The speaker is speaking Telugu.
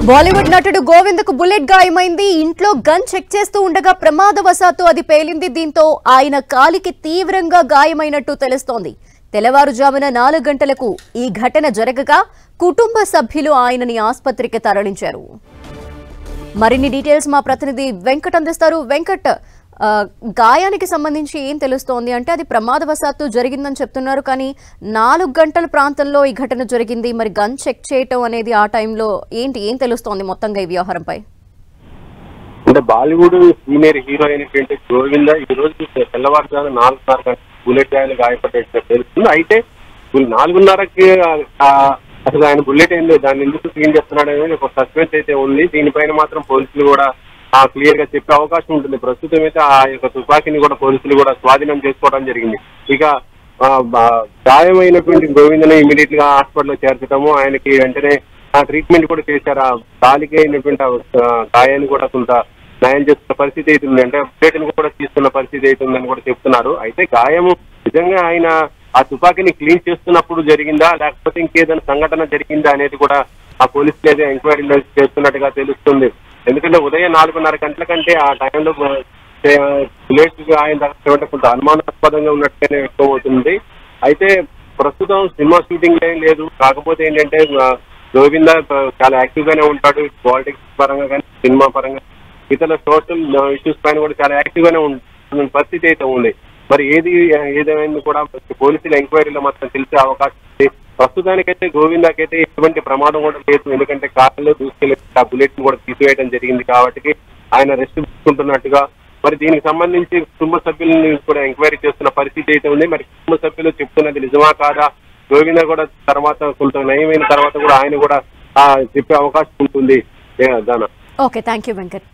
బాలీవుడ్ నటుడు గోవిందకు బుల్లెట్ గాయమైంది ఇంట్లో గన్ చెక్ చేస్తూ ఉండగా ప్రమాదవశాత్తు అది పేలింది దీంతో ఆయన కాలికి తీవ్రంగా గాయమైనట్టు తెలుస్తోంది తెల్లవారుజామున నాలుగు గంటలకు ఈ ఘటన జరగగా కుటుంబ సభ్యులు ఆయనని ఆసుపత్రికి తరలించారు మరిన్ని డీటెయిల్స్ మా ప్రతినిధి వెంకట్ అందిస్తారు వెంకట్ ఆ, గాయానికి సంబంధించి ఏం తెలుస్తోంది అంటే అది ప్రమాదవశాత్తు జరిగిందని చెప్తున్నారు కానీ నాలుగు గంటల ప్రాంతంలో ఈ ఘటన జరిగింది మరి గన్ చెక్ చేయటం అనేది ఆ టైంలో ఏంటి ఏం తెలుస్తోంది మొత్తంగా ఈ వ్యవహారంపై అంటే బాలీవుడ్ సీనియర్ హీరో అయినటువంటి గోవింద ఈ రోజు తెల్లవారుజామున నాలుగున్నర గంటల బుల్లెట్ గాయాలు గాయపడ్డట్టు తెలుస్తుంది అయితే వీళ్ళు నాలుగున్నరకి ఆ, అసలు ఆయన బుల్లెట్ ఏందో దాన్ని ఎందుకు క్లీన్ చేస్తున్నాడు అనేది ఒక సస్పెన్స్ అయితే ఉంది దీనిపైన మాత్రం పోలీసులు కూడా క్లియర్ గా చెప్పే అవకాశం ఉంటుంది ప్రస్తుతం అయితే ఆ యొక్క తుపాకీని కూడా పోలీసులు కూడా స్వాధీనం చేసుకోవడం జరిగింది ఇక ఆ, బా- గాయమైనటువంటి గోవిందను ఇమీడియట్ గా హాస్పిటల్లో చేర్చడము ఆయనకి వెంటనే ఆ ట్రీట్మెంట్ కూడా చేశారు ఆ కాలికి అయినటువంటి ఆ గాయాన్ని కూడా కొంత నయం చేస్తున్న పరిస్థితి అయితే ఉంది అంటే అప్డేట్ కూడా తీసుకున్న పరిస్థితి అయితే ఉందని కూడా చెప్తున్నారు అయితే గాయము నిజంగా ఆయన ఆ తుపాకీని క్లీన్ చేస్తున్నప్పుడు జరిగిందా లేకపోతే ఇంకేదైనా సంఘటన జరిగిందా అనేది కూడా ఆ పోలీసులు అయితే ఎంక్వైరీ చేస్తున్నట్టుగా తెలుస్తుంది ఎందుకంటే ఉదయం నాలుగున్నర గంటల కంటే ఆ టైంలో లేట్ ఆయన దగ్గర కొంత అనుమానాస్పదంగా ఉన్నట్టుగానే వ్యక్తం అవుతుంది అయితే ప్రస్తుతం సినిమా షూటింగ్ ఏం లేదు కాకపోతే ఏంటంటే ఆ, గోవింద ఆ, చాలా యాక్టివ్ గానే ఉంటాడు పాలిటిక్స్ పరంగా కానీ సినిమా పరంగా ఇతర సోషల్ ఇష్యూస్ పైన కూడా చాలా యాక్టివ్ గానే ఉన్న పరిస్థితి అయితే ఉంది మరి ఏది ఏదేమైంది కూడా పోలీసుల ఎంక్వైరీలో మాత్రం తెలిసే అవకాశం ఉంది ప్రస్తుతానికైతే గోవిందాకైతే ఎటువంటి ప్రమాదం కూడా లేదు ఎందుకంటే కార్లో దూసుకెళ్లి ఆ బుల్లెట్ కూడా తీసివేయడం జరిగింది కాబట్టి ఆయన రెస్ట్ తీసుకుంటున్నట్టుగా మరి దీనికి సంబంధించి కుటుంబ సభ్యులని కూడా ఎంక్వైరీ చేస్తున్న పరిస్థితి అయితే ఉంది మరి కుటుంబ సభ్యులు చెప్తున్నది నిజమా కాదా గోవింద కూడా తర్వాత కొంత నయమైన తర్వాత కూడా ఆయన కూడా ఆ, చెప్పే అవకాశం ఉంటుంది ఏ, దానా ఓకే థ్యాంక్ యూ వెంకట్